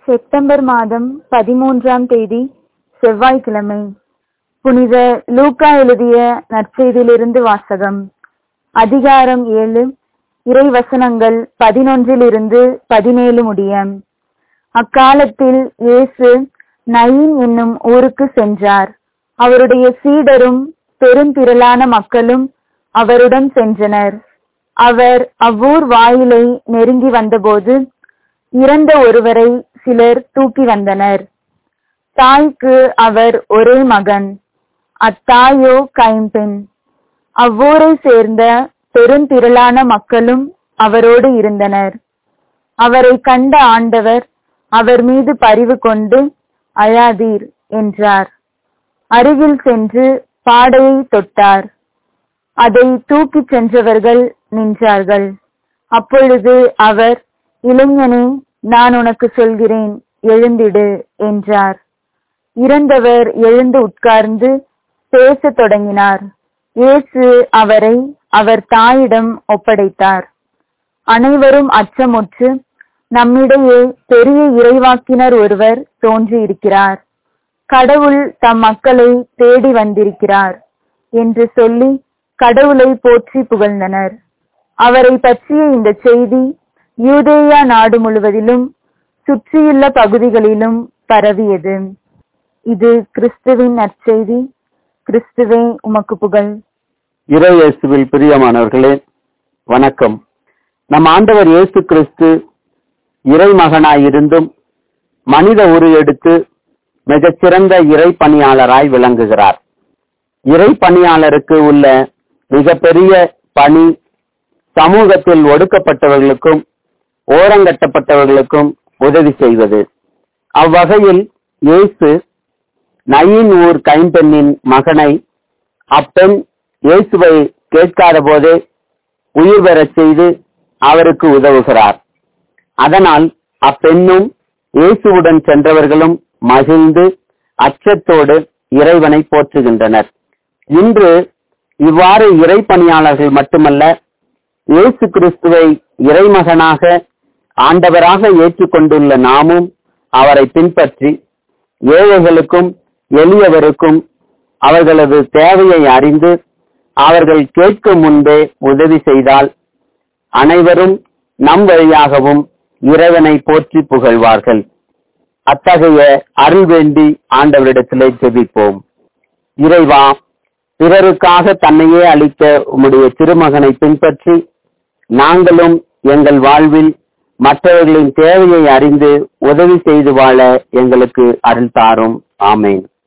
September மாதம் பதிமூன்றாம் தேதி செவ்வாய்க்கிழமை புனித லூக்கா எழுதிய நற்செய்தியிலிருந்து வாசகம் அதிகாரம் ஏழு இறை வசனங்கள் பதினொன்றிலிருந்து பதினேழு முடிய அக்காலத்தில் இயேசு நயீன் என்னும் ஊருக்கு சென்றார் அவருடைய சீடரும் பெருந்திரளான மக்களும் அவருடன் சென்றனர் அவர் அவ்வூர் வாயிலை நெருங்கி வந்தபோது இறந்த ஒருவரை சிலர் தூக்கி வந்தனர் தாய்க்கு அவர் ஒரே மகன் அத்தாயோ கைம்பெண் அவ்வூரை சேர்ந்த பெருந்திரளான மக்களும் அவரோடு இருந்தனர் அவரை கண்ட ஆண்டவர் அவர் மீது பரிவு கொண்டு அழாதீர் என்றார் அருகில் சென்று பாடையை தொட்டார் அதை தூக்கிச் சென்றவர்கள் நின்றார்கள் அப்பொழுது அவர் இளைஞனே நான் உனக்கு சொல்கிறேன் எழுந்திடு என்றார் இறந்தவர் எழுந்து உட்கார்ந்து பேசத் தொடங்கினார் இயேசு அவரை அவர் தாயிடம் ஒப்படைத்தார் அனைவரும் அச்சமுற்று நம்மிடையே பெரிய இறைவாக்கினர் ஒருவர் தோன்றியிருக்கிறார் கடவுள் தம் மக்களை தேடி வந்திருக்கிறார் என்று சொல்லி கடவுளை போற்றி புகழ்ந்தனர் அவரை பற்றிய இந்த செய்தி யூதேயா நாடு முழுவதிலும் சுற்றியுள்ள பகுதிகளிலும் பரவியது இது கிறிஸ்துவின் நற்செய்தி கிறிஸ்துவே உமக்கு புகழ் இறை இயேசுவில் பிரியமானவர்களே வணக்கம் நம் ஆண்டவர் இயேசு கிறிஸ்து இறைமகனாயிருந்தும் மனித உரு எடுத்து மிகச்சிறந்த இறை பணியாளராய் விளங்குகிறார் இறை பணியாளருக்கு உள்ள மிகப்பெரிய பணி சமூகத்தில் ஒடுக்கப்பட்டவர்களுக்கும் ஓரங்கட்டப்பட்டவர்களுக்கும் உதவி செய்வது அவ்வகையில் இயேசு நயின் ஊர் கைம்பெண்ணின் மகனை அப்பெண் இயேசுவை கேட்காத போதே உயிர் பெறச் செய்து அவருக்கு உதவுகிறார் அதனால் அப்பெண்ணும் இயேசுவுடன் சென்றவர்களும் மகிழ்ந்து அச்சத்தோடு இறைவனை போற்றுகின்றனர் இன்று இவ்வாறு இறை பணியாளர்கள் மட்டுமல்ல இயேசு கிறிஸ்துவை இறைமகனாக ஆண்டவராக ஏற்றுக்கொண்டுள்ள நாமும் அவரை பின்பற்றி ஏழைகளுக்கும் எளியவருக்கும் அவர்களது தேவையை அறிந்து அவர்கள் கேட்கும் முன்பே உதவி செய்தால் அனைவரும் நம் வழியாகவும் இறைவனை போற்றி புகழ்வார்கள் அத்தகைய அருள் வேண்டி ஆண்டவரிடத்திலே ஜெபிப்போம் இறைவா பிறருக்காக தன்னையே அளித்த உம்முடைய திருமகனை பின்பற்றி நாங்களும் எங்கள் வாழ்வில் மற்றவர்களின் தேவையை அறிந்து உதவி செய்து வாழ எங்களுக்கு அருள் தாரும் ஆமேன்